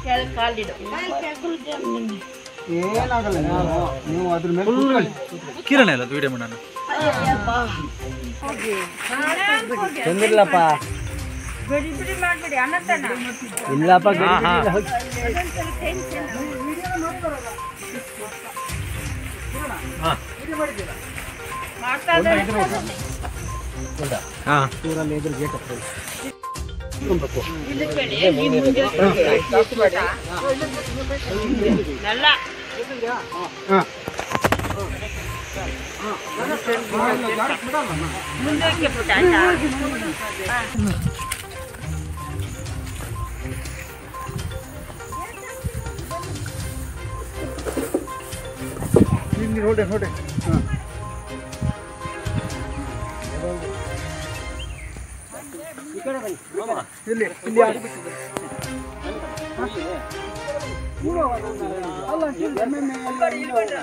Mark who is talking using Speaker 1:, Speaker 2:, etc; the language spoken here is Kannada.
Speaker 1: ಏನಾಗಲ್ಲ ನೀವು ನೀವು ಅದ್ರ ಮೇಲೆ ಕೂತ್ಕೊಳ್ಳಿ.
Speaker 2: ಕಿರಣ ಇಲ್ಲ ವಿಡಿಯೋ ಮಾಡೋಣ
Speaker 1: ತೊಂದ್ರಿಲ್ಲಪ್ಪ ಇಲ್ಲಪ್ಪ ಗಡಿ
Speaker 2: ಹಾ, ಹಾ.
Speaker 1: ಬಿಡಿ, ಹೋಗಿ.
Speaker 2: ಹಾ
Speaker 1: ಊರಲ್ಲಿ ಎದುರು ಗೇಟ್ ಹತ್ರ ಹಾ. ಇಲ್ಲಿ ನೋಡಿ ನೋಡಿ ಹಾ. ಇಲ್ಲಿ ಇಲ್ಲಿ ಯಾರು? ಅಲ್ಲ, ಇಲ್ಲಿ ಎಮ್ಮೆ ಎಲ್ಲ